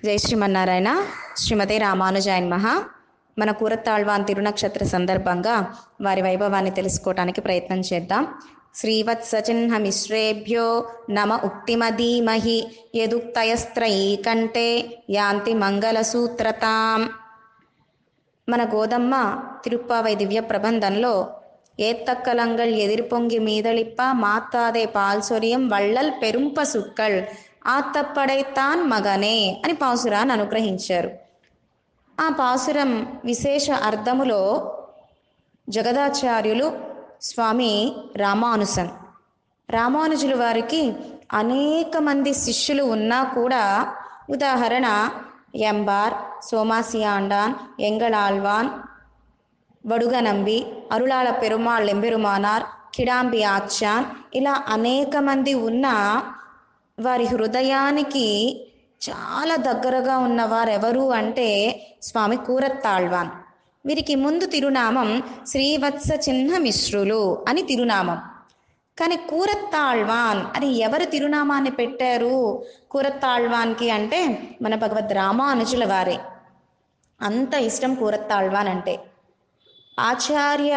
జై శ్రీమన్నారాయణ శ్రీమతి రామానుజాయన్ మహా మన కూరత్తాళ్వాన్ తిరునక్షత్ర సందర్భంగా వారి వైభవాన్ని తెలుసుకోవటానికి ప్రయత్నం చేద్దాం శ్రీవత్సచిహ్న మిశ్రేభ్యో నమ ఉక్తిమధీమహి యదుక్తయస్త్రయీ కంటే యాంతి మంగళసూత్రతాం మన గోదమ్మ తిరుప్పావై దివ్య ప్రబంధంలో ஏத்தக்கலங்கள் எதிர்பொங்கி மீதளிப்ப மாத்தாதே பால் சொரியம் వళ్ళల్ పెరుంప సుక్కల్ ఆత్తప్పడైతాన్ మగనే అని పాసురాన్ని అనుగ్రహించారు ఆ పాసురం విశేష అర్థములో జగదాచార్యులు స్వామి రామానుసన్ రామానుజుల వారికి అనేక మంది శిష్యులు ఉన్నా కూడా ఉదాహరణ ఎంబార్ సోమాసియాండాన్ ఎంగళాల్వాన్ వడుగనంబి అరుళాల పెరుమాళ్ ఎంబెరుమానార్ కిడాంబి ఆచాన్ ఇలా అనేక మంది ఉన్న వారి హృదయానికి చాలా దగ్గరగా ఉన్నవారెవరు అంటే స్వామి కూరత్తాళ్వాన్ వీరికి ముందు తిరునామం శ్రీవత్స చిహ్న మిశ్రులు అని తిరునామం కానీ కూరత్తాళ్వాన్ అని ఎవరు తిరునామాన్ని పెట్టారు కూరత్తాళ్వాన్కి అంటే మన భగవద్ రామానుజుల వారే అంత ఇష్టం కూరత్తాళ్వాన్ అంటే ఆచార్య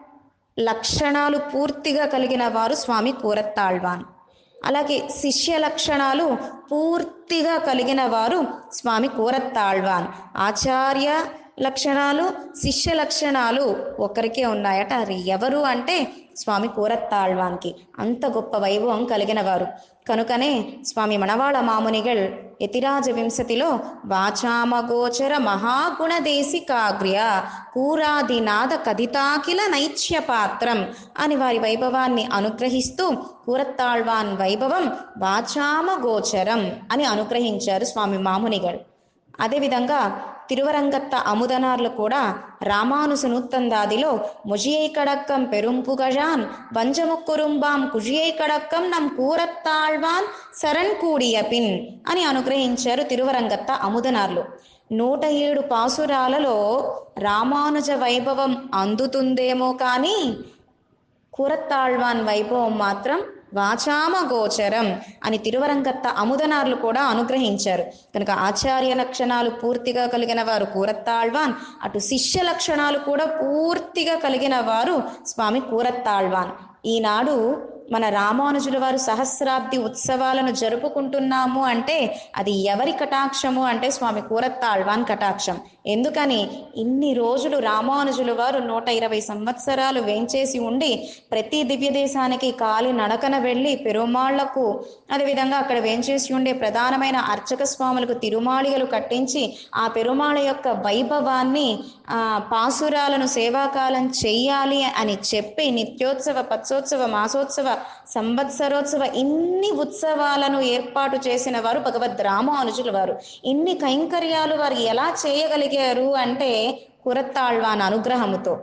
లక్షణాలు పూర్తిగా కలిగిన వారు స్వామి కూరత్తాళ్వాన్ అలాగే శిష్య లక్షణాలు పూర్తిగా కలిగిన వారు స్వామి కూరత్తాళ్వాన్ ఆచార్య లక్షణాలు శిష్య లక్షణాలు ఒకరికే ఉన్నాయట అది ఎవరు అంటే స్వామి కూరత్తాళ్వాన్కి అంత గొప్ప వైభవం కలిగిన వారు కనుకనే స్వామి మణవాళ మామునిగల్ యతిరాజ వింశతిలో వాచామగోచర మహాగుణదేశికాగ్ర్య కూరాదినాద కథితాకిల నైత్య పాత్రం అని వారి వైభవాన్ని అనుగ్రహిస్తూ కూరత్తాళ్వాన్ వైభవం వాచామగోచరం అని అనుగ్రహించారు స్వామి మామునిగల్ అదేవిధంగా తిరువరంగత్త అముదనార్లు కూడా రామానుస నూత్తందాదిలో ముజియై కడక్కం పెరుంపుగజాన్ వంజముక్కురుంబాం కుజియై కడక్కం నం కూరత్తాళ్వాన్ సరణ్ కూడియపిన్ అని అనుగ్రహించారు తిరువరంగత్త అముదనార్లు నూట ఏడు పాసురాలలో రామానుజ వైభవం అందుతుందేమో కానీ కూరత్తాళ్వాన్ వైభవం మాత్రం వాచామ గోచరం అని తిరువరంగత్త అముదనార్లు కూడా అనుగ్రహించారు కనుక ఆచార్య లక్షణాలు పూర్తిగా కలిగిన వారు కూరత్తాళ్వాన్ అటు శిష్య లక్షణాలు కూడా పూర్తిగా కలిగిన వారు స్వామి కూరత్తాళ్వాన్ ఈనాడు మన రామానుజుల వారు సహస్రాబ్ది ఉత్సవాలను జరుపుకుంటున్నాము అంటే అది ఎవరి కటాక్షము అంటే స్వామి కూరత్తాళ్వాన్ కటాక్షం ఎందుకని ఇన్ని రోజులు రామానుజుల వారు నూట ఇరవై సంవత్సరాలు వేంచేసి ఉండి ప్రతి దివ్య దేశానికి కాలి నడకన వెళ్ళి పెరుమాళ్లకు అదేవిధంగా అక్కడ వేంచేసి ఉండే ప్రధానమైన అర్చక స్వాములకు తిరుమాళిగలు కట్టించి ఆ పెరుమాళ యొక్క వైభవాన్ని ఆ పాసురాలను సేవాకాలం చెయ్యాలి అని చెప్పి నిత్యోత్సవ పత్సోత్సవ మాసోత్సవ సంవత్సరోత్సవ ఇన్ని ఉత్సవాలను ఏర్పాటు చేసిన వారు భగవద్ రామానుజుల వారు ఇన్ని కైంకర్యాలు వారు ఎలా చేయగలిగారు అంటే కురత్తాళ్వాన్ అనుగ్రహముతో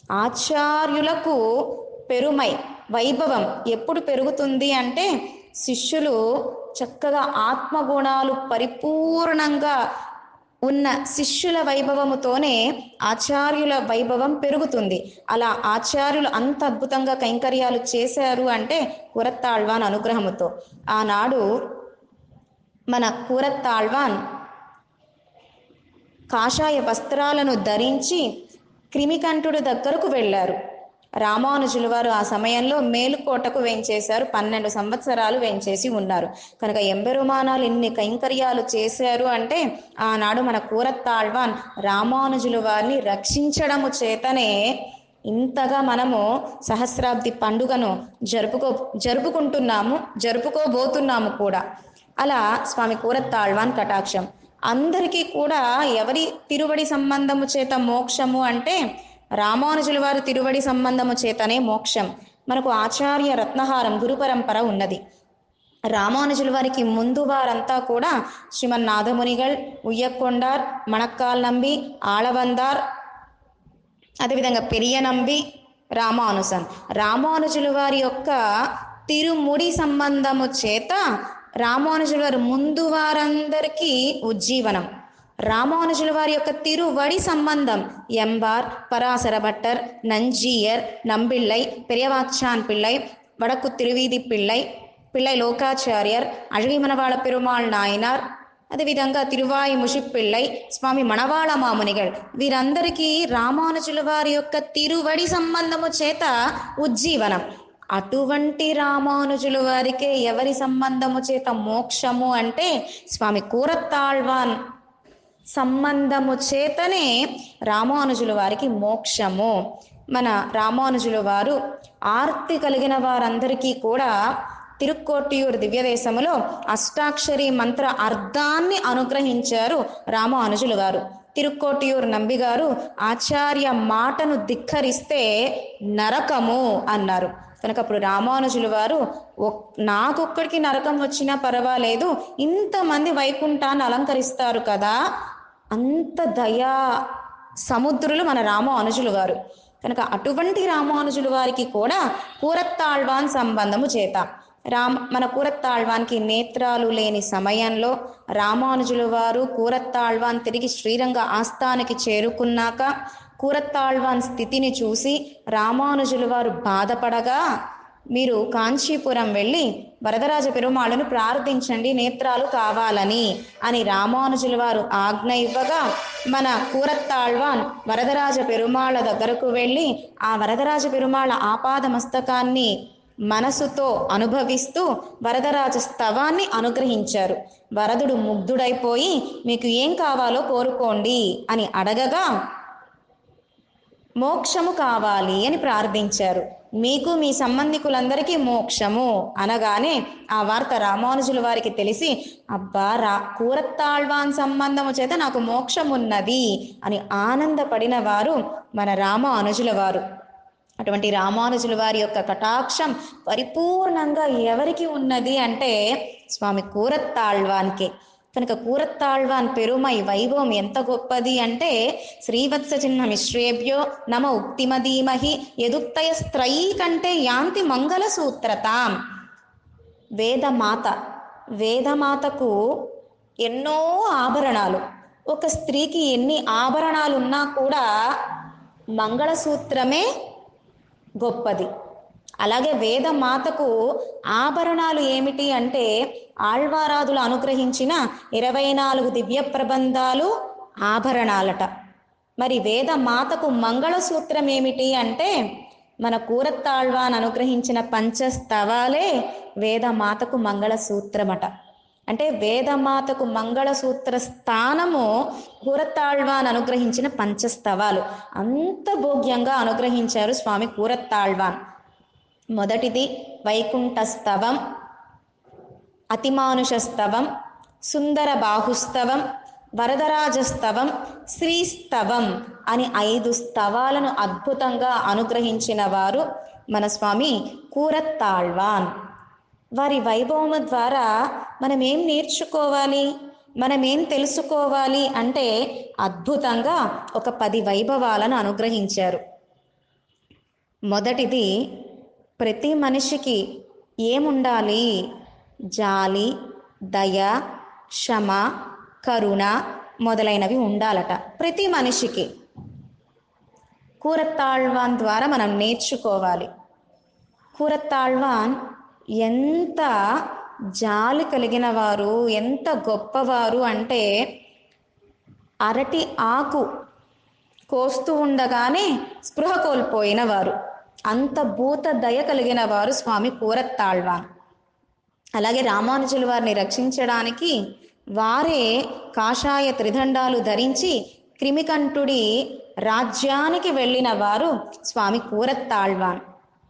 ఆచార్యులకు పెరుమై వైభవం ఎప్పుడు పెరుగుతుంది అంటే శిష్యులు చక్కగా ఆత్మగుణాలు పరిపూర్ణంగా ఉన్న శిష్యుల వైభవముతోనే ఆచార్యుల వైభవం పెరుగుతుంది అలా ఆచార్యులు అంత అద్భుతంగా కైంకర్యాలు చేశారు అంటే కూరత్తాళ్వాన్ అనుగ్రహముతో ఆనాడు మన కూరత్తాళ్వాన్ కాషాయ వస్త్రాలను ధరించి క్రిమికంఠుడి దగ్గరకు వెళ్ళారు రామానుజుల వారు ఆ సమయంలో మేలుకోటకు వెంచేశారు పన్నెండు సంవత్సరాలు వెంచేసి ఉన్నారు కనుక ఎంబెరుమానాలు ఇన్ని కైంకర్యాలు చేశారు అంటే ఆనాడు మన కూరత్తాళ్వాన్ రామానుజుల వారిని రక్షించడము చేతనే ఇంతగా మనము సహస్రాబ్ది పండుగను జరుపుకో జరుపుకుంటున్నాము జరుపుకోబోతున్నాము కూడా అలా స్వామి కూరత్తాళ్వాన్ కటాక్షం అందరికీ కూడా ఎవరి తిరువడి సంబంధము చేత మోక్షము అంటే రామానుజుల వారి తిరువడి సంబంధము చేతనే మోక్షం మనకు ఆచార్య రత్నహారం గురు పరంపర ఉన్నది రామానుజుల వారికి ముందు వారంతా కూడా శ్రీమన్నాథమునిగల్ ఉయ్యకొండార్ మణక్కాల్ నంబి ఆళవందార్ అదేవిధంగా పెరియ నంబి రామానుసన్ రామానుజుల వారి యొక్క తిరుముడి సంబంధము చేత రామానుజుల వారు ముందు వారందరికీ ఉజ్జీవనం రామానుజుల వారి యొక్క తిరువడి సంబంధం ఎంబార్ పరాశర భట్టర్ నంజీయర్ నంబిళ్ళై పెరియవాச்சான் పిள்ளை వడకు తిరువీధి పిள்ளై పిள்ளை லோகாச்சாரியர் அழகிமனவாள பெருமாள் நாயனார் అదేవిధంగా తిరువాయి ముషిప్పిళ్ళై స్వామి మణవాళ మామునిగల్ వీరందరికీ రామానుజుల వారి యొక్క తిరువడి సంబంధము చేత ఉజ్జీవనం అటువంటి రామానుజుల వారికే ఎవరి సంబంధము చేత మోక్షము అంటే స్వామి కూరత్తాళ్వాన్ సంబంధము చేతనే రామానుజుల వారికి మోక్షము మన రామానుజుల వారు ఆర్తి కలిగిన వారందరికీ కూడా తిరుక్కోటియూరు దివ్యదేశములో అష్టాక్షరి మంత్ర అర్థాన్ని అనుగ్రహించారు రామానుజుల వారు తిరుక్కోటియూరు నంబిగారు ఆచార్య మాటను ధిక్కరిస్తే నరకము అన్నారు కనుక అప్పుడు రామానుజుల వారు ఒక్- నాకొక్కడికి నరకం వచ్చినా పర్వాలేదు ఇంతమంది వైకుంఠాన్ని అలంకరిస్తారు కదా అంత దయా సముద్రులు మన రామానుజులు వారు కనుక అటువంటి రామానుజుల వారికి కూడా కూరత్తాళ్వాన్ సంబంధము చేత రామ మన కూరత్తాళ్వాన్కి నేత్రాలు లేని సమయంలో రామానుజుల వారు కూరత్తాళ్వాన్ తిరిగి శ్రీరంగ ఆస్థానికి చేరుకున్నాక కూరత్తాళ్వాన్ స్థితిని చూసి రామానుజుల వారు బాధపడగా మీరు కాంచీపురం వెళ్ళి వరదరాజ పెరుమాళను ప్రార్థించండి నేత్రాలు కావాలని అని రామానుజుల వారు ఆజ్ఞ ఇవ్వగా మన కూరత్తాళ్వాన్ వరదరాజ పెరుమాళ దగ్గరకు వెళ్ళి ఆ వరదరాజ పెరుమాళ ఆపాద మస్తకాన్ని మనసుతో అనుభవిస్తూ వరదరాజ స్తవాన్ని అనుగ్రహించారు వరదుడు ముగ్ధుడైపోయి మీకు ఏం కావాలో కోరుకోండి అని అడగగా మోక్షము కావాలి అని ప్రార్థించారు మీకు మీ సంబంధికులందరికీ మోక్షము అనగానే ఆ వార్త రామానుజుల వారికి తెలిసి అబ్బా రా కూరత్తాళ్వాన్ సంబంధము చేత నాకు మోక్షం ఉన్నది అని ఆనందపడిన వారు మన రామానుజుల వారు అటువంటి రామానుజుల వారి యొక్క కటాక్షం పరిపూర్ణంగా ఎవరికి ఉన్నది అంటే స్వామి కూరత్తాళ్వాన్కే కనుక కూరత్తాళ్వాన్ పెరుమై వైభవం ఎంత గొప్పది అంటే శ్రీవత్స చిహ్న మిశ్రేభ్యో నమ ఉక్తిమధీమహి ఎదుక్తయ స్త్రై కంటే యాంతి మంగళ సూత్రతాం వేదమాత వేదమాతకు ఎన్నో ఆభరణాలు ఒక స్త్రీకి ఎన్ని ఆభరణాలు ఉన్నా కూడా మంగళసూత్రమే గొప్పది అలాగే వేదమాతకు ఆభరణాలు ఏమిటి అంటే ఆళ్వారాదులు అనుగ్రహించిన ఇరవై నాలుగు దివ్య ప్రబంధాలు ఆభరణాలట మరి వేదమాతకు మంగళసూత్రం ఏమిటి అంటే మన కూరత్తాళ్వాన్ అనుగ్రహించిన పంచస్తవాలే వేదమాతకు మంగళసూత్రమట అంటే వేదమాతకు మంగళసూత్ర స్థానము కూరత్తాళ్వాన్ అనుగ్రహించిన పంచస్తవాలు అంత భోగ్యంగా అనుగ్రహించారు స్వామి కూరత్తాళ్వాన్ మొదటిది వైకుంఠ స్తవం అతిమానుష స్తవం సుందర బాహుస్తవం వరదరాజస్తవం శ్రీస్తవం అని ఐదు స్తవాలను అద్భుతంగా అనుగ్రహించిన వారు మన స్వామి కూరత్తాళ్వాన్ వారి వైభవము ద్వారా మనం ఏం నేర్చుకోవాలి మనం ఏం తెలుసుకోవాలి అంటే అద్భుతంగా ఒక పది వైభవాలను అనుగ్రహించారు మొదటిది ప్రతి మనిషికి ఏముండాలి జాలి దయ క్షమ కరుణ మొదలైనవి ఉండాలట ప్రతి మనిషికి కూరత్తాళ్వాన్ ద్వారా మనం నేర్చుకోవాలి కూరత్తాళ్వాన్ ఎంత జాలి కలిగిన వారు ఎంత గొప్పవారు అంటే అరటి ఆకు కోస్తూ ఉండగానే స్పృహ కోల్పోయిన వారు అంత భూత దయ కలిగిన వారు స్వామి కూరత్తాళ్వాన్ అలాగే రామానుజుల వారిని రక్షించడానికి వారే కాషాయ త్రిదండాలు ధరించి క్రిమికంఠుడి రాజ్యానికి వెళ్ళిన వారు స్వామి కూరత్తాళ్వాన్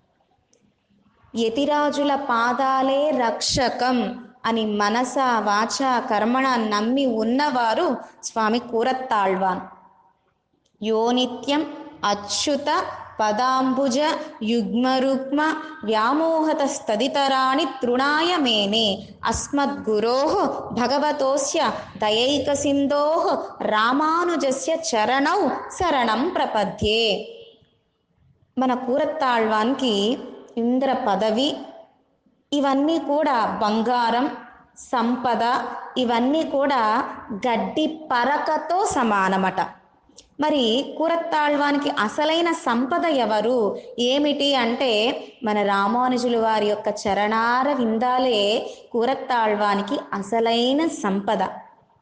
యతిరాజుల పాదాలే రక్షకం అని మనస వాచ కర్మణ నమ్మి ఉన్నవారు స్వామి కూరత్తాళ్వాన్ యో నిత్యం అచ్యుత పదాంబుజ యుగ్మరుగ్మ వ్యామోహత స్తదితరాణి తృణాయ మేనే అస్మద్గురో భగవతోస్య దయైక సింధో రామానుజస్య చరణౌ శరణం ప్రపద్యే మన కూరత్తాళ్వాన్కి ఇంద్ర పదవి ఇవన్నీ కూడా బంగారం సంపద ఇవన్నీ కూడా గడ్డి పరకతో సమానమట మరి కూరత్తాళ్వానికి అసలైన సంపద ఎవరు ఏమిటి అంటే మన రామానుజుల వారి యొక్క చరణార విందాలే కూరత్తాళ్వానికి అసలైన సంపద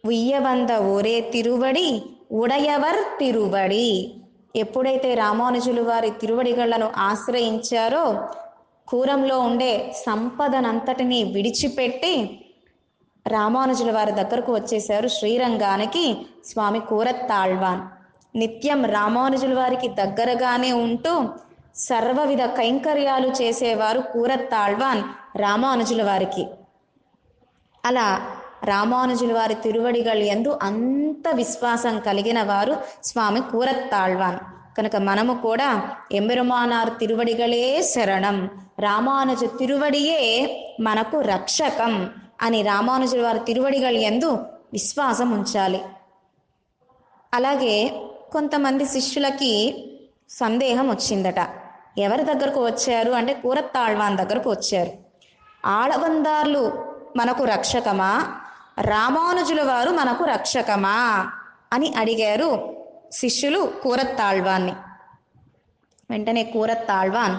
ఉయ్యవంద ఒరే తిరువడి ఉడయవర్ తిరువడి ఎప్పుడైతే రామానుజులు వారి తిరువడిగళ్లను ఆశ్రయించారో కూరంలో ఉండే సంపదనంతటినీ విడిచిపెట్టి రామానుజుల వారి దగ్గరకు వచ్చేశారు శ్రీరంగానికి స్వామి కూరత్తాళ్వాన్ నిత్యం రామానుజుల వారికి దగ్గరగానే ఉంటూ సర్వవిధ కైంకర్యాలు చేసేవారు కూరత్తాళ్వాన్ రామానుజుల వారికి అలా రామానుజుల వారి తిరువడిகள் ఎందు అంత విశ్వాసం కలిగిన వారు స్వామి కూరత్తాళ్వాన్ కనుక మనము కూడా ఎంబెరుమానార్ తిరువడిகளே శరణం రామానుజ తిరువడియే మనకు రక్షకం అని రామానుజుల వారి తిరువడిகள் ఎందు విశ్వాసం ఉంచాలి అలాగే కొంతమంది శిష్యులకి సందేహం వచ్చిందట ఎవరి దగ్గరకు వచ్చారు అంటే కూరత్తాళ్వాన్ దగ్గరకు వచ్చారు ఆళవందార్లు మనకు రక్షకమా రామానుజుల వారు మనకు రక్షకమా అని అడిగారు శిష్యులు కూరత్తాళ్వాన్ని వెంటనే కూరత్తాళ్వాన్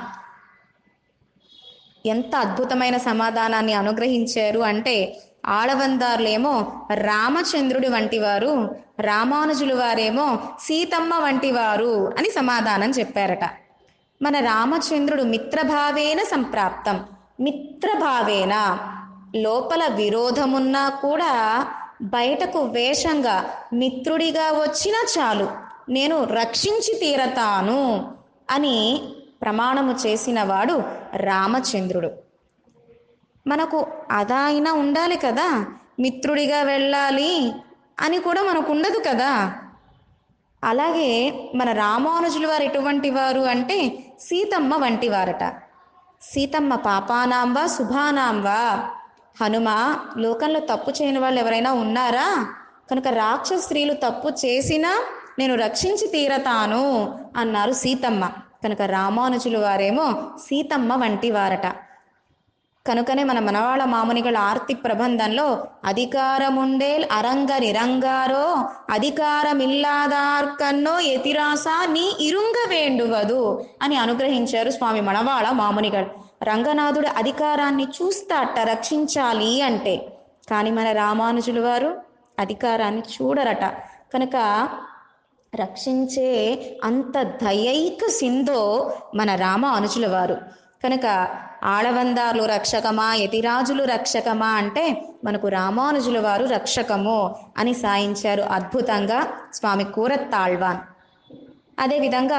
ఎంత అద్భుతమైన సమాధానాన్ని అనుగ్రహించారు అంటే ఆళవందారులేమో రామచంద్రుడి వంటివారు రామానుజులు వారేమో సీతమ్మ వంటివారు అని సమాధానం చెప్పారట మన రామచంద్రుడు మిత్రభావేన సంప్రాప్తం మిత్రభావేన లోపల విరోధమున్నా కూడా బయటకు వేషంగా మిత్రుడిగా వచ్చినా చాలు నేను రక్షించి తీరతాను అని ప్రమాణము చేసిన వాడు రామచంద్రుడు మనకు అదా అయినా ఉండాలి కదా మిత్రుడిగా వెళ్ళాలి అని కూడా మనకు ఉండదు కదా అలాగే మన రామానుజుల వారు ఎటువంటి వారు అంటే సీతమ్మ వంటి వారట సీతమ్మ పాపానాంబా శుభానాంబా హనుమ లోకంలో తప్పు చేయని వాళ్ళు ఎవరైనా ఉన్నారా కనుక రాక్షస స్త్రీలు తప్పు చేసినా నేను రక్షించి తీరతాను అన్నారు సీతమ్మ కనుక రామానుజులు వారేమో సీతమ్మ వంటి వారట కనుకనే మన మనవాళ మామునిಗಳ ఆర్తి ప్రబంధంలో అధికారముండేల్ అరంగ నిరంగారో అధికారమిల్లాదార్కన్నో ఎతిరాస నీ ఇరుంగ వేండువదు అని అనుగ్రహించారు స్వామి మనవాళ మామునిகள் రంగనాథుడు అధికారాన్ని చూస్తాట రక్షించాలి అంటే కానీ మన రామానుజులు వారు అధికారాన్ని చూడరట కనుక రక్షించే అంత దయైక సింధో మన రామ అనుజుల వారు కనుక ఆళవందార్లు రక్షకమా యతిరాజులు రక్షకమా అంటే మనకు రామానుజుల వారు రక్షకము అని సాయించారు అద్భుతంగా స్వామి కూరత్తాళ్వాన్ అదేవిధంగా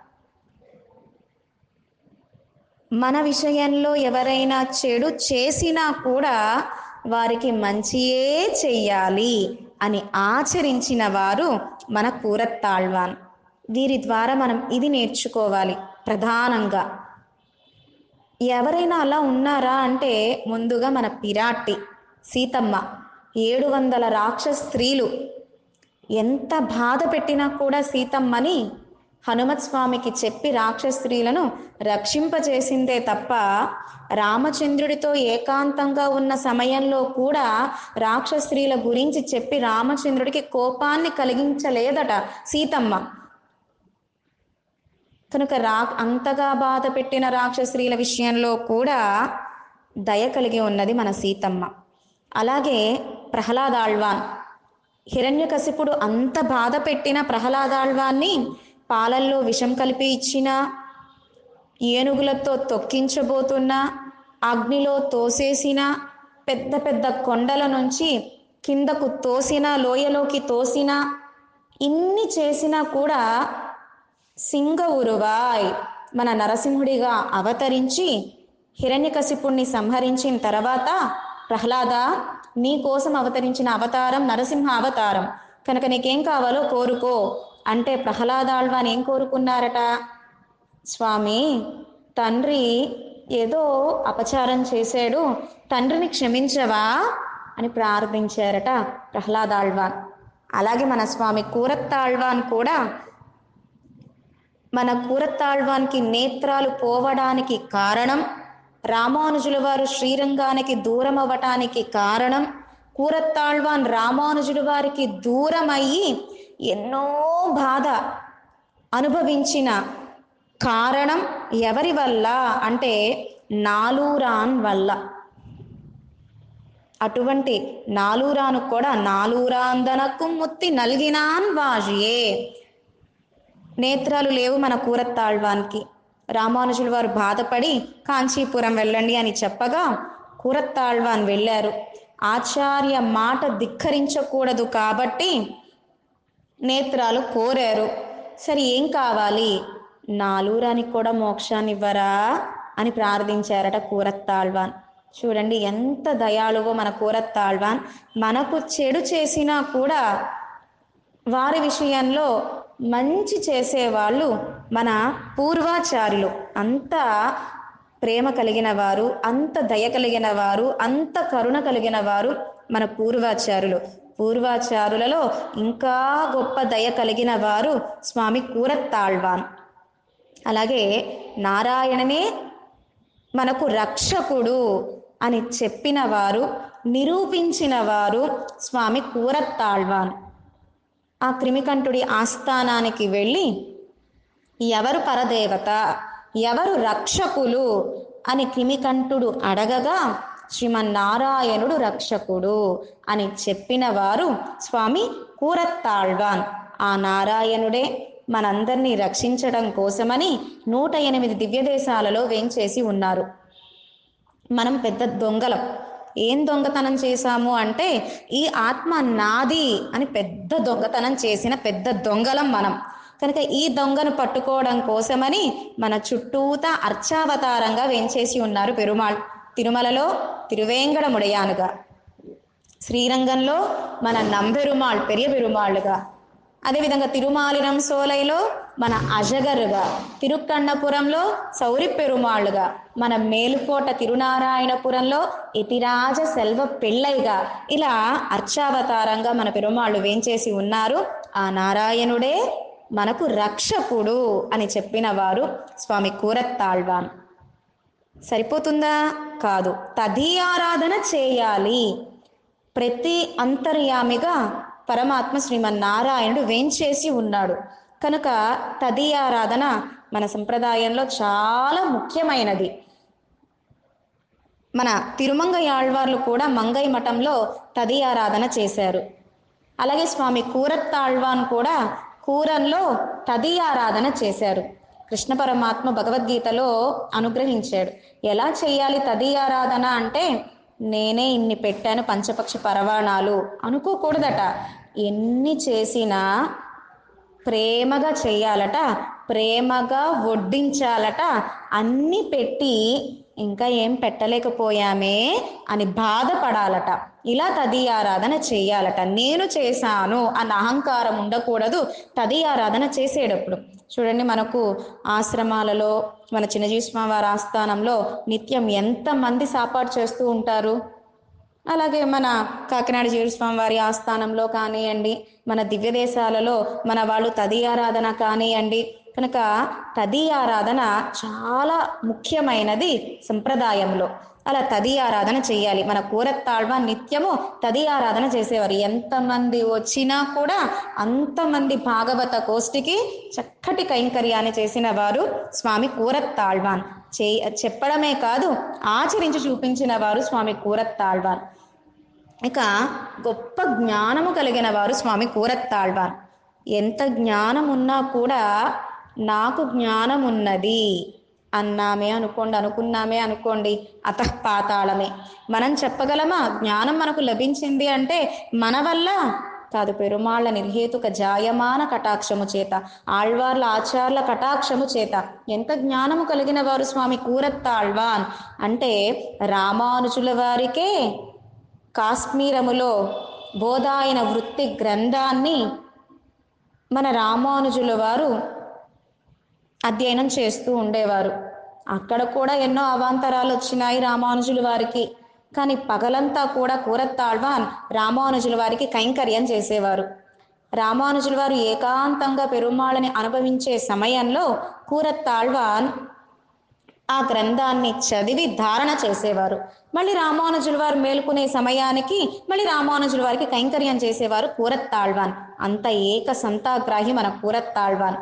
మన విషయంలో ఎవరైనా చెడు చేసినా కూడా వారికి మంచియే చెయ్యాలి అని ఆచరించిన వారు మన కూరత్తాళ్వాన్ వీరి ద్వారా మనం ఇది నేర్చుకోవాలి ప్రధానంగా ఎవరైనా అలా ఉన్నారా అంటే ముందుగా మన పిరాట్టి సీతమ్మ ఏడు వందల రాక్షస స్త్రీలు ఎంత బాధ పెట్టినా కూడా సీతమ్మని హనుమత్ స్వామికి చెప్పి రాక్షస స్త్రీలను రక్షింపచేసిందే తప్ప రామచంద్రుడితో ఏకాంతంగా ఉన్న సమయంలో కూడా రాక్షస స్త్రీల గురించి చెప్పి రామచంద్రుడికి కోపాన్ని కలిగించలేదట సీతమ్మ కనుక రా అంతగా బాధ పెట్టిన రాక్షస్త్రీల విషయంలో కూడా దయ కలిగి ఉన్నది మన సీతమ్మ అలాగే ప్రహ్లాదాళ్వాన్ హిరణ్యకశిపుడు అంత బాధ పెట్టిన ప్రహ్లాదాళ్వాన్ని పాలల్లో విషం కలిపి ఇచ్చిన ఏనుగులతో తొక్కించబోతున్న అగ్నిలో తోసేసిన పెద్ద పెద్ద కొండల నుంచి కిందకు తోసిన లోయలోకి తోసిన ఇన్ని చేసినా కూడా సింగ ఉరువాయ్ మన నరసింహుడిగా అవతరించి హిరణ్యకశిపుణ్ణి సంహరించిన తర్వాత ప్రహ్లాద నీ కోసం అవతరించిన అవతారం నరసింహ అవతారం కనుక నీకేం కావాలో కోరుకో అంటే ప్రహ్లాదాళ్వాన్ ఏం కోరుకున్నారట స్వామి తండ్రి ఏదో అపచారం చేశాడు తండ్రిని క్షమించవా అని ప్రార్థించారట ప్రహ్లాదాళ్వాన్ అలాగే మన స్వామి కూరత్తాళ్వాన్ కూడా మన కూరత్తాళ్వాన్కి నేత్రాలు పోవడానికి కారణం రామానుజుల వారు శ్రీరంగానికి దూరం అవ్వటానికి కారణం కూరత్తాళ్వాన్ రామానుజుల వారికి దూరం అయ్యి ఎన్నో బాధ అనుభవించిన కారణం ఎవరి వల్ల అంటే నాలూరాన్ వల్ల అటువంటి నాలూరాను కూడా నాలూరాందనకు ముత్తి నల్గినాన్ వాజియే నేత్రాలు లేవు మన కూరత్తాళ్వానికి రామానుజుల వారు బాధపడి కాంచీపురం వెళ్ళండి అని చెప్పగా కూరత్తాళ్వాన్ వెళ్ళారు ఆచార్య మాట ధిక్కరించకూడదు కాబట్టి నేత్రాలు కోరారు సరే ఏం కావాలి నాలూరానికి కూడా మోక్షాన్ని ఇవ్వరా అని ప్రార్థించారట కూరత్తాళ్వాన్ చూడండి ఎంత దయాళువో మన కూరత్తాళ్వాన్ మనకు చెడు చేసినా కూడా వారి విషయంలో మంచి చేసేవాళ్ళు మన పూర్వాచారులు అంత ప్రేమ కలిగిన వారు అంత దయ కలిగిన వారు అంత కరుణ కలిగిన వారు మన పూర్వాచారులు పూర్వాచారులలో ఇంకా గొప్ప దయ కలిగిన వారు స్వామి కూరత్తాళ్వాన్ అలాగే నారాయణనే మనకు రక్షకుడు అని చెప్పిన వారు నిరూపించిన వారు స్వామి కూరత్తాళ్వాన్ ఆ క్రిమికంఠుడి ఆస్థానానికి వెళ్ళి ఎవరు పరదేవత ఎవరు రక్షకులు అని క్రిమికంఠుడు అడగగా శ్రీమన్నారాయణుడు రక్షకుడు అని చెప్పిన వారు స్వామి కూరత్తాళ్వాన్ ఆ నారాయణుడే మనందరినీ రక్షించడం కోసమని నూట ఎనిమిది దివ్యదేశాలలో వేంచేసి ఉన్నారు మనం పెద్ద దొంగలం ఏం దొంగతనం చేశాము అంటే ఈ ఆత్మ నాది అని పెద్ద దొంగతనం చేసిన పెద్ద దొంగలం మనం కనుక ఈ దొంగను పట్టుకోవడం కోసమని మన చుట్టూతా అర్చావతారంగా వేంచేసి ఉన్నారు పెరుమాళ్ తిరుమలలో తిరువేంగడముడయానుగా శ్రీరంగంలో మన నంబెరుమాళ్ పెరియ పెరుమాళ్ళుగా అదేవిధంగా తిరుమాలినం సోలైలో మన అజగరుగా తిరుక్కన్నపురంలో సౌరి పెరుమాళ్ళుగా మన మేలుకోట తిరునారాయణపురంలో ఇతిరాజ సెల్వ పెళ్ళైగా ఇలా అర్చావతారంగా మన పెరుమాళ్ళు వేంచేసి ఉన్నారు ఆ నారాయణుడే మనకు రక్షకుడు అని చెప్పిన వారు స్వామి కూరత్తాళ్వాన్ సరిపోతుందా కాదు తదీయారాధన చేయాలి ప్రతి అంతర్యామిగా పరమాత్మ శ్రీమన్నారాయణుడు వేంచేసి ఉన్నాడు కనుక తదీయారాధన మన సంప్రదాయంలో చాలా ముఖ్యమైనది మన తిరుమంగయాళ్వార్లు కూడా మంగై మఠంలో తదీయారాధన చేశారు అలాగే స్వామి కూరత్తాళ్వాన్ కూడా కూరంలో తదీయారాధన చేశారు కృష్ణ పరమాత్మ భగవద్గీతలో అనుగ్రహించాడు ఎలా చేయాలి తదీయారాధన అంటే నేనే ఇన్ని పెట్టాను పంచపక్ష పరవాణాలు అనుకోకూడదట ఎన్ని చేసినా ప్రేమగా చెయ్యాలట ప్రేమగా వడ్డించాలట అన్ని పెట్టి ఇంకా ఏం పెట్టలేకపోయామే అని బాధపడాలట ఇలా తదీయారాధన చేయాలట నేను చేశాను అన్న అహంకారం ఉండకూడదు తదీయారాధన చేసేటప్పుడు చూడండి మనకు ఆశ్రమాలలో మన చిన్నజీవి స్వామి వారి ఆస్థానంలో నిత్యం ఎంతమంది సాపాటు చేస్తూ ఉంటారు అలాగే మన కాకినాడ జీవస్వామి వారి ఆస్థానంలో కానివ్వండి మన దివ్య దేశాలలో మన వాళ్ళు తదీయారాధన కానివ్వండి కనుక తదీయారాధన చాలా ముఖ్యమైనది సంప్రదాయంలో అలా తదీయారాధన చేయాలి మన కూరత్తాళ్వ నిత్యము తదీయారాధన చేసేవారు ఎంతమంది వచ్చినా కూడా అంతమంది భాగవత కోష్టికి చక్కటి కైంకర్యాన్ని చేసిన వారు స్వామి కూరత్తాళ్వాన్ చే చెప్పడమే కాదు ఆచరించి చూపించిన వారు స్వామి కూరత్తాళ్వాన్ ఇక గొప్ప జ్ఞానము కలిగిన వారు స్వామి కూరత్తాళ్వాన్ ఎంత జ్ఞానం ఉన్నా కూడా నాకు జ్ఞానం ఉన్నది అన్నామే అనుకోండి అనుకున్నామే అనుకోండి అత పాతాళమే మనం చెప్పగలమా జ్ఞానం మనకు లభించింది అంటే మన వల్ల కాదు పెరుమాళ్ళ నిర్హేతుక జాయమాన కటాక్షము చేత ఆళ్వార్ల ఆచార్ల కటాక్షము చేత ఎంత జ్ఞానము కలిగిన వారు స్వామి కూరత్తాళ్వాన్ అంటే రామానుజుల వారికే కాశ్మీరములో బోధాయన వృత్తి గ్రంథాన్ని మన రామానుజుల వారు అధ్యయనం చేస్తూ ఉండేవారు అక్కడ కూడా ఎన్నో అవాంతరాలు వచ్చినాయి రామానుజుల వారికి కానీ పగలంతా కూడా కూరత్తాళ్వాన్ రామానుజుల వారికి కైంకర్యం చేసేవారు రామానుజుల వారు ఏకాంతంగా పెరుమాళని అనుభవించే సమయంలో కూరత్తాళ్వాన్ ఆ గ్రంథాన్ని చదివి ధారణ చేసేవారు మళ్ళీ రామానుజుల వారు మేల్కొనే సమయానికి మళ్ళీ రామానుజుల వారికి కైంకర్యం చేసేవారు కూరత్తాళ్వాన్ అంత ఏక సంతాగ్రాహి మన కూరత్తాళ్వాన్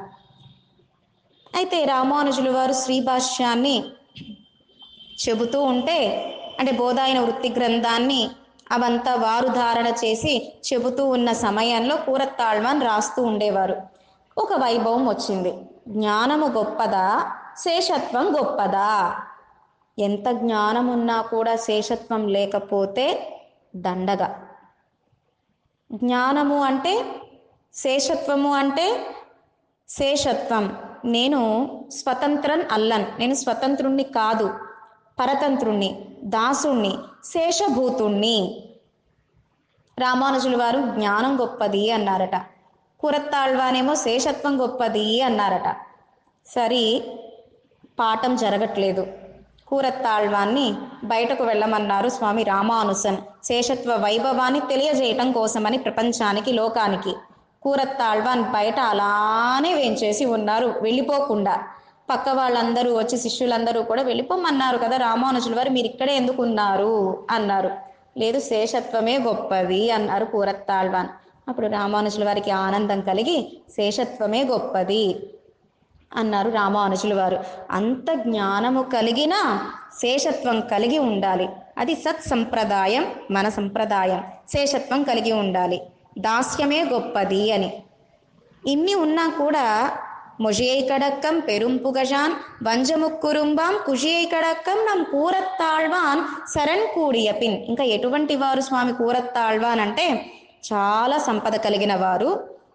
అయితే రామానుజుల వారు శ్రీభాష్యాన్ని చెబుతూ ఉంటే అంటే బోధాయన వృత్తి గ్రంథాన్ని అవంతా వారు ధారణ చేసి చెబుతూ ఉన్న సమయంలో కూరత్తాళ్వాన్ రాస్తూ ఉండేవారు ఒక వైభవం వచ్చింది జ్ఞానము గొప్పదా శేషత్వం గొప్పదా ఎంత జ్ఞానం ఉన్నా కూడా శేషత్వం లేకపోతే దండగా జ్ఞానము అంటే శేషత్వము అంటే శేషత్వం నేను స్వతంత్రం అల్లన్ నేను స్వతంత్రుణ్ణి కాదు పరతంత్రుణ్ణి దాసుణ్ణి శేషభూతుణ్ణి రామానుజుల వారు జ్ఞానం గొప్పది అన్నారట కురత్తాళ్వానేమో శేషత్వం గొప్పది అన్నారట సరి పాఠం జరగట్లేదు కూరత్తాళ్వాన్ని బయటకు వెళ్ళమన్నారు స్వామి రామానుసన్ శేషత్వ వైభవాన్ని తెలియజేయటం కోసమని ప్రపంచానికి లోకానికి కూరత్తాళ్వాన్ బయట అలానే వేంచేసి ఉన్నారు వెళ్ళిపోకుండా పక్క వాళ్ళందరూ వచ్చి శిష్యులందరూ కూడా వెళ్ళిపోమన్నారు కదా రామానుజుల వారు మీరు ఇక్కడే ఎందుకు ఉన్నారు అన్నారు లేదు శేషత్వమే గొప్పది అన్నారు కూరత్తాళ్వాన్ అప్పుడు రామానుజుల వారికి ఆనందం కలిగి శేషత్వమే గొప్పది అన్నారు రామానుజుల వారు అంత జ్ఞానము కలిగిన శేషత్వం కలిగి ఉండాలి అది సత్ సంప్రదాయం మన సంప్రదాయం శేషత్వం కలిగి ఉండాలి దాస్యమే గొప్పది అని ఇన్ని ఉన్నా కూడా మొజియై కడక్కం పెరుంపుగజాన్ వంజముక్కురుంబాం కుజియై కడక్కం నమ్ కూరత్తాళ్వాన్ శరణ్ కూడియపిన్ ఇంకా ఎటువంటి వారు స్వామి కూరత్తాళ్వాన్ అంటే చాలా సంపద కలిగిన వారు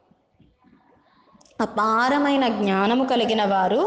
అపారమైన జ్ఞానము కలిగిన వారు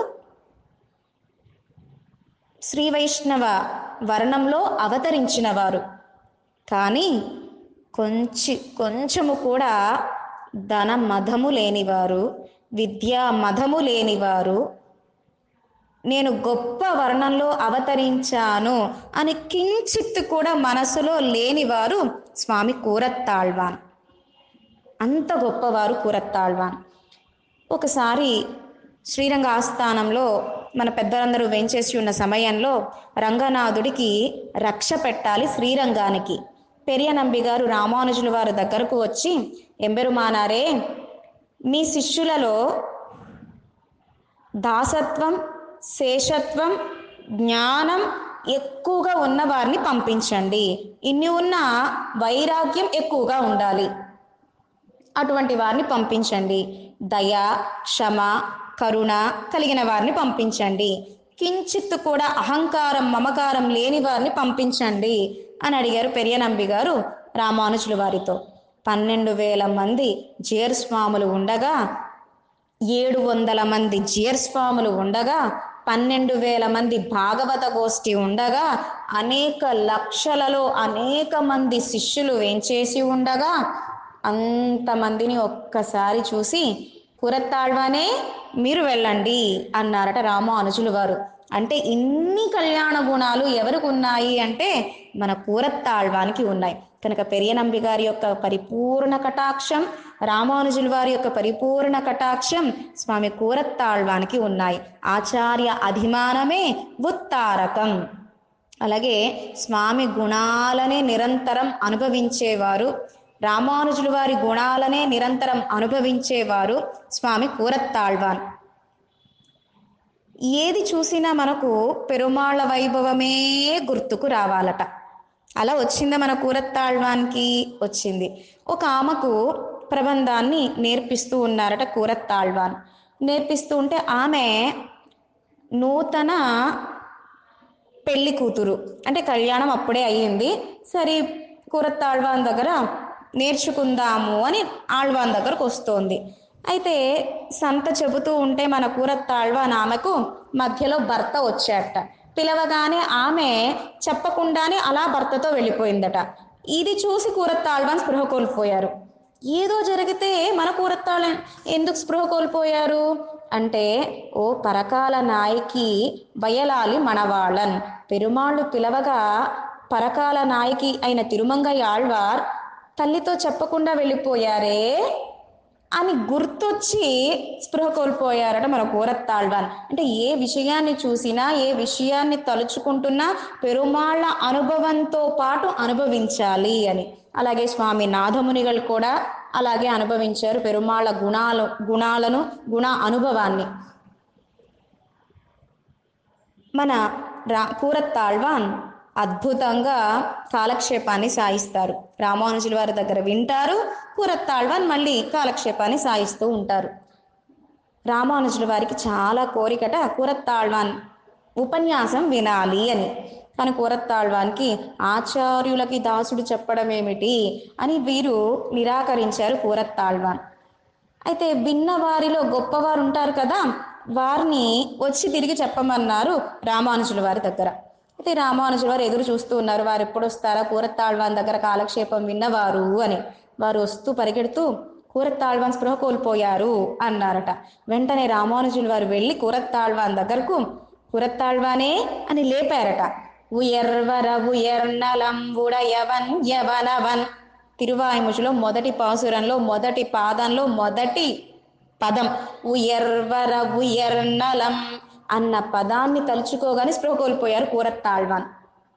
శ్రీ వైష్ణవ వర్ణంలో అవతరించిన వారు కానీ కొంచెం కొంచెము కూడా ధన మధము లేనివారు విద్యా మధము లేనివారు నేను గొప్ప వర్ణంలో అవతరించాను అని కించిత్ కూడా మనసులో లేనివారు స్వామి కూరత్తాళ్వాన్ అంత గొప్పవారు కూరత్తాళ్వాన్ ఒకసారి శ్రీరంగ ఆస్థానంలో మన పెద్దలందరూ వెంచేసి ఉన్న సమయంలో రంగనాథుడికి రక్ష పెట్టాలి శ్రీరంగానికి పెరియ నంబి గారు రామానుజుల వారి దగ్గరకు వచ్చి ఎంబెరుమానారే మీ శిష్యులలో దాసత్వం శేషత్వం జ్ఞానం ఎక్కువగా ఉన్న వారిని పంపించండి ఇన్ని ఉన్న వైరాగ్యం ఎక్కువగా ఉండాలి అటువంటి వారిని పంపించండి దయ క్షమ కరుణ కలిగిన వారిని పంపించండి కించిత్ కూడా అహంకారం మమకారం లేని వారిని పంపించండి అని అడిగారు పెరియనంబి గారు రామానుజుల వారితో పన్నెండు వేల మంది జీర్ స్వాములు ఉండగా ఏడు వందల మంది జీర్ స్వాములు ఉండగా పన్నెండు వేల మంది భాగవత గోష్ఠి ఉండగా అనేక లక్షలలో అనేక మంది శిష్యులు వేంచేసి ఉండగా అంతమందిని ఒక్కసారి చూసి కురత్తాళ్వానే మీరు వెళ్ళండి అన్నారట రామానుజులు వారు అంటే ఇన్ని కళ్యాణ గుణాలు ఎవరికి ఉన్నాయి అంటే మన కూరత్తాళ్వానికి ఉన్నాయి కనుక పెరియనంబి గారి యొక్క పరిపూర్ణ కటాక్షం రామానుజుల వారి యొక్క పరిపూర్ణ కటాక్షం స్వామి కూరత్తాళ్వానికి ఉన్నాయి ఆచార్య అభిమానమే ఉత్తారకం అలాగే స్వామి గుణాలనే నిరంతరం అనుభవించేవారు రామానుజుల వారి గుణాలనే నిరంతరం అనుభవించేవారు స్వామి కూరత్తాళ్వాన్ ఏది చూసినా మనకు పెరుమాళ్ళ వైభవమే గుర్తుకు రావాలట అలా వచ్చిందా మన కూరత్తాళ్వాన్కి వచ్చింది ఒక ఆమెకు ప్రబంధాన్ని నేర్పిస్తూ ఉన్నారట కూరత్తాళ్వాన్ నేర్పిస్తూ ఉంటే ఆమె నూతన పెళ్లి కూతురు అంటే కళ్యాణం అప్పుడే అయ్యింది సరే కూరత్తాళ్వాన్ దగ్గర నేర్చుకుందాము అని ఆళ్వాన్ దగ్గరకు వస్తోంది అయితే సంత చెబుతూ ఉంటే మన కూరత్తాళ్వాన్ ఆమెకు మధ్యలో భర్త వచ్చాట పిలవగానే ఆమె చెప్పకుండానే అలా భర్తతో వెళ్ళిపోయిందట ఇది చూసి కూరత్తాళ్వాన్ స్పృహ కోల్పోయారు ఏదో జరిగితే మన కూరత్తాళ్ళ ఎందుకు స్పృహ కోల్పోయారు అంటే ఓ పరకాల నాయకి వయలాలి మనవాళ్ళన్ పెరుమాళ్ళు పిలవగా పరకాల నాయకి అయిన తిరుమంగ ఆళ్వార్ తల్లితో చెప్పకుండా వెళ్ళిపోయారే అని గుర్తొచ్చి స్పృహ కోల్పోయారట మన కూరత్తాళ్వాన్ అంటే ఏ విషయాన్ని చూసినా ఏ విషయాన్ని తలుచుకుంటున్నా పెరుమాళ్ళ అనుభవంతో పాటు అనుభవించాలి అని అలాగే స్వామి నాథమునిகள் కూడా అలాగే అనుభవించారు పెరుమాళ్ళ గుణాలు గుణాలను గుణ అనుభవాన్ని మన రా కూరత్తాళ్వాన్ అద్భుతంగా కాలక్షేపాన్ని సాయిస్తారు రామానుజుల వారి దగ్గర వింటారు కూరత్తాళ్వాన్ మళ్ళీ కాలక్షేపాన్ని సాయిస్తూ ఉంటారు రామానుజుల వారికి చాలా కోరికట కూరత్తాళ్వాన్ ఉపన్యాసం వినాలి అని కానీ కూరత్తాళ్వాన్కి ఆచార్యులకి దాసుడు చెప్పడం ఏమిటి అని వీరు నిరాకరించారు కూరత్తాళ్వాన్ అయితే విన్న వారిలో గొప్పవారు ఉంటారు కదా వారిని వచ్చి తిరిగి చెప్పమన్నారు రామానుజుల వారి దగ్గర అయితే రామానుజుల వారు ఎదురు చూస్తూ ఉన్నారు వారు ఎప్పుడు వస్తారా కూరత్తాళ్వాన్ దగ్గర కాలక్షేపం విన్నవారు అని వారు వస్తూ పరిగెడుతూ కూరత్తాళ్వాన్ స్పృహ కోల్పోయారు అన్నారట వెంటనే రామానుజుల వారు వెళ్ళి కూరత్తాళ్వాన్ దగ్గరకు కూరత్తాళ్వానే అని లేపారట ఉయర్వర ఉయర్నలం ఉడయవన్ యవనవన్ తిరువాయుముషులో మొదటి పాసురంలో మొదటి పాదంలో మొదటి పదం ఉయర్వర ఉయర్నలం అన్న పదాన్ని తలుచుకోగానే స్పృహ కోల్పోయారు కూరత్తాళ్వాన్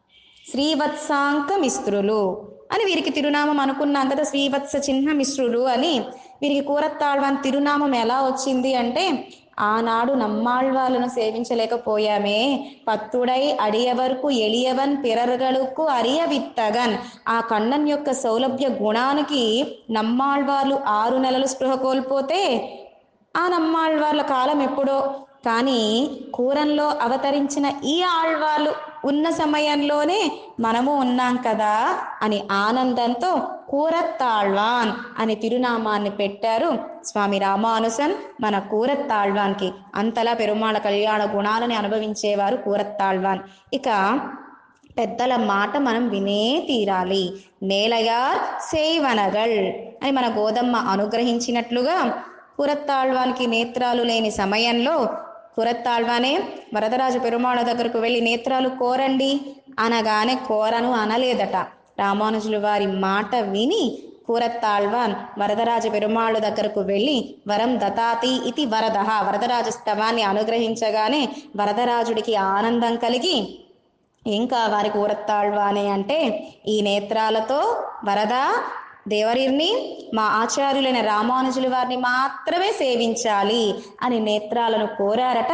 శ్రీవత్సాంక మిస్త్రులు అని వీరికి తిరునామం అనుకున్నాం కదా శ్రీవత్స చిహ్న మిశ్రులు అని వీరికి కూరత్తాళ్వాన్ తిరునామం ఎలా వచ్చింది అంటే ఆనాడు నమ్మాళ్వాలను సేవించలేకపోయామే పత్తుడై అడియవర్కు ఎளிయవన్ పిరర్గలుకు అరియ విత్తగన్ ఆ కണ്ണన్ యొక్క సౌలభ్య గుణానికి నమ్మాళ్వార్లు ఆరు నెలలు స్పృహ కోల్పోతే ఆ నమ్మాళ్వార్ల కాలం ఎప్పుడో కానీ కూరంలో అవతరించిన ఈ ఆళ్వార్లు ఉన్న సమయంలోనే మనము ఉన్నాం కదా అని ఆనందంతో కూరత్తాళ్వాన్ అని తిరునామాన్ని పెట్టారు స్వామి రామానుసన్ మన కూరత్తాళ్వాన్కి అంతలా పెరుమాళ కళ్యాణ గుణాలని అనుభవించేవారు కూరత్తాళ్వాన్ ఇక పెద్దల మాట మనం వినే తీరాలి నేలయార్ సేవనగల్ అని మన గోదమ్మ అనుగ్రహించినట్లుగా కురత్తాళ్వానికి నేత్రాలు లేని సమయంలో కురత్తాళ్వానే వరదరాజ పెరుమాళ దగ్గరకు వెళ్ళి నేత్రాలు కోరండి అనగానే కోరను అనలేదట రామానుజులు వారి మాట విని కూరత్తాళ్వాన్ వరదరాజ పెరుమాళ్ళు దగ్గరకు వెళ్ళి వరం దతాతి ఇది వరద వరదరాజ స్తవాన్ని అనుగ్రహించగానే వరదరాజుడికి ఆనందం కలిగి ఇంకా వారి కూరత్తాళ్వానే అంటే ఈ నేత్రాలతో వరద దేవరిని మా ఆచార్యులైన రామానుజుల వారిని మాత్రమే సేవించాలి అని నేత్రాలను కోరారట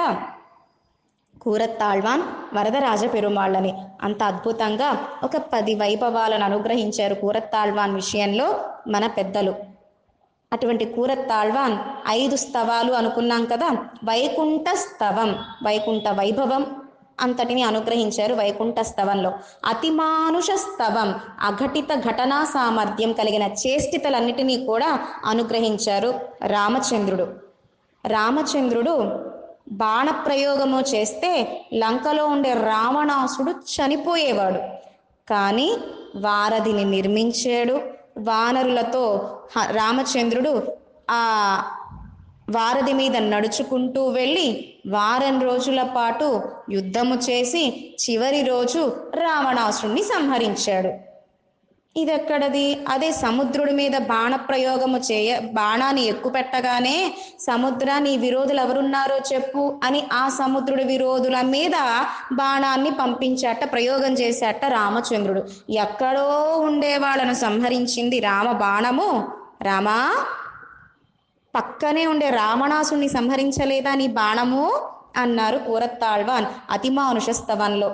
కూరత్తాళ్వాన్ వరదరాజ పెరుమాళ్ళని అంత అద్భుతంగా ఒక పది వైభవాలను అనుగ్రహించారు కూరత్తాళ్వాన్ విషయంలో మన పెద్దలు అటువంటి కూరత్తాళ్వాన్ ఐదు స్తవాలు అనుకున్నాం కదా వైకుంఠ స్తవం వైకుంఠ వైభవం అంతటిని అనుగ్రహించారు వైకుంఠ స్తవంలో అతిమానుష స్తవం అఘటిత ఘటనా సామర్థ్యం కలిగిన చేష్టితలన్నిటినీ కూడా అనుగ్రహించారు రామచంద్రుడు రామచంద్రుడు బాణప్రయోగము చేస్తే లంకలో ఉండే రావణాసుడు చనిపోయేవాడు కానీ వారధిని నిర్మించాడు వానరులతో హ- రామచంద్రుడు ఆ వారధి మీద నడుచుకుంటూ వెళ్ళి వారం రోజుల పాటు యుద్ధము చేసి చివరి రోజు రావణాసురుణ్ణి సంహరించాడు ఇదెక్కడది అదే సముద్రుడి మీద బాణ ప్రయోగము చేయ బాణాన్ని ఎక్కుపెట్టగానే సముద్రాన్ని విరోధులు ఎవరున్నారో చెప్పు అని ఆ సముద్రుడి విరోధుల మీద బాణాన్ని పంపించాట ప్రయోగం చేశాట రామచంద్రుడు ఎక్కడో ఉండే వాళ్ళను సంహరించింది రామ బాణము రామా పక్కనే ఉండే రావణాసుని సంహరించలేదా నీ బాణము అన్నారు కూరత్తాళ్వాన్ అతిమానుష స్తవంలో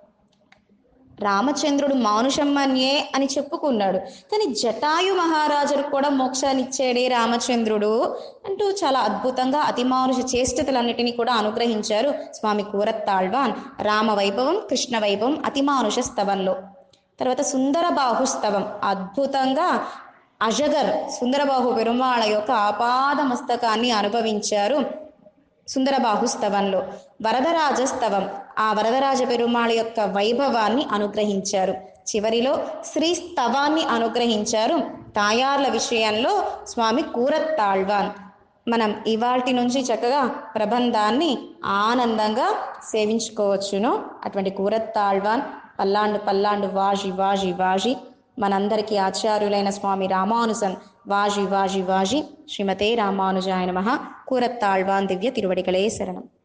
రామచంద్రుడు మానుషమ్మన్యే అని చెప్పుకున్నాడు కానీ జటాయు మహారాజుకు కూడా మోక్షాన్ని ఇచ్చాడే రామచంద్రుడు అంటూ చాలా అద్భుతంగా అతిమానుష చేష్టతలన్నిటినీ కూడా అనుగ్రహించారు స్వామి కూరత్తాళ్వాన్ రామ వైభవం కృష్ణ వైభవం అతిమానుష స్తవంలో తర్వాత సుందర బాహుస్తవం అద్భుతంగా అజగర్ సుందరబాహు పెరుమాళ యొక్క ఆపాద మస్తకాన్ని అనుభవించారు సుందరబాహుస్తవంలో వరదరాజస్తవం ఆ వరదరాజ పెరుమాళ యొక్క వైభవాన్ని అనుగ్రహించారు చివరిలో శ్రీస్తవాన్ని అనుగ్రహించారు తాయార్ల విషయంలో స్వామి కూరత్తాళ్వాన్ మనం ఇవాల్టి నుంచి చక్కగా ప్రబంధాన్ని ఆనందంగా సేవించుకోవచ్చును అటువంటి కూరత్తాళ్వాన్ పల్లాండు పల్లాండు వాజి వాజి వాజి మనందరికీ ఆచార్యులైన స్వామి రామానుజన్ వాజి వాజి వాజి శ్రీమతే రామానుజాయ నమ కూరత్తాళ్వాన్ దివ్య తిరువడిகளே శరణం